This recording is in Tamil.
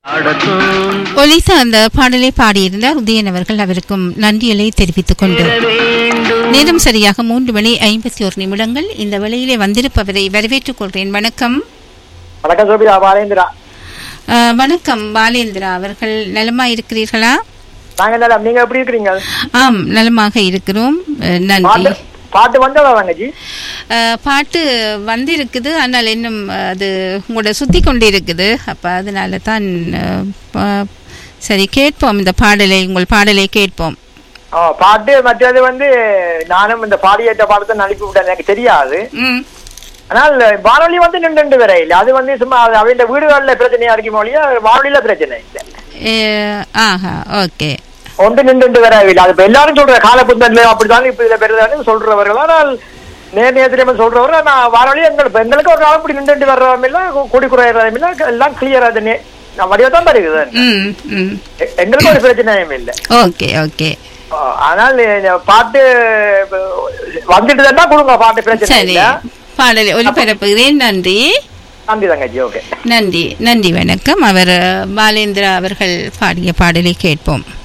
ஒலித்த அந்த பாடலை பாடியிருந்தார் உதயன் அவர்கள் அவருக்கும் நன்றிகளை தெரிவித்துக் கொண்டு நேரம் சரியாக மூன்று மணி ஐம்பத்தி ஒரு நிமிடங்கள் இந்த வேளையிலே வந்திருப்பவரை வரவேற்றுக் கொள்கிறேன் வணக்கம் வணக்கம் சோபிதா பாலேந்திரா அஹ், வணக்கம் பாலேந்திரா அவர்கள் நலமா இருக்கிறீர்களா நாங்க நல்லா நீங்க எப்படி இருக்கிறீங்க ஆம் நலமாக இருக்கிறோம் அஹ், நன்றி பாட்டு பாட்டு வந்ததா தங்கச்சி அஹ், பாட்டு வந்திருக்குது ஆனால் இன்னும் அது உங்களோட சுத்தி கொண்டு இருக்குது அப்ப அதனால தான் அஹ், ப- சரி கேட்போம் இந்த பாடலை உங்கள் பாடலை கேட்போம் ஆ, பாட்டு மற்றது வந்து நானும் இந்த பாடியேற்ற பாடத்தை அனுப்பி விட்டேன் எனக்கு தெரியாது ம் ஆனால் வானொலி வந்து நின்று வர இல்லை அது வந்து சும்மா அது அவங்க வீடுகள்ல பிரச்சனையா இருக்கும் ஒழிய வானொலியில பிரச்சனை இல்லை அஹ், ஆஹா ஓகே ஒன்று நின்று வரவில்லை அது இப்ப எல்லாரும் சொல்ற காலப்புத்தன்ல அப்படிதான் இப்ப இதுல பெருதானு சொல்றவர்கள் ஆனால் நேர் நேரத்திலே சொல்றவர்கள் நான் வானொலி எங்கள் இப்ப எங்களுக்கு ஒரு நாள் இப்படி நின்று வர்றதும் இல்ல கூடி குறையறதும் இல்ல எல்லாம் கிளியர் அது நே- நான் வடிவா தான் வருகுது ம் ம் எ- எங்களுக்கு ஒரு பிரச்சனையும் இல்லை ஓகே ஓகே ஆ, ஆனால் இந்த பாட்டு வந்துட்டுதான் கொடுங்க பாட்டு பிரச்சனை சரி இல்ல பாடலை ஒலிபரப்புகிறேன் நன்றி நன்றி தங்கச்சி ஓகே நன்றி நன்றி வணக்கம் அவர் பாலேந்திரா அவர்கள் பாடிய பாடலை கேட்போம்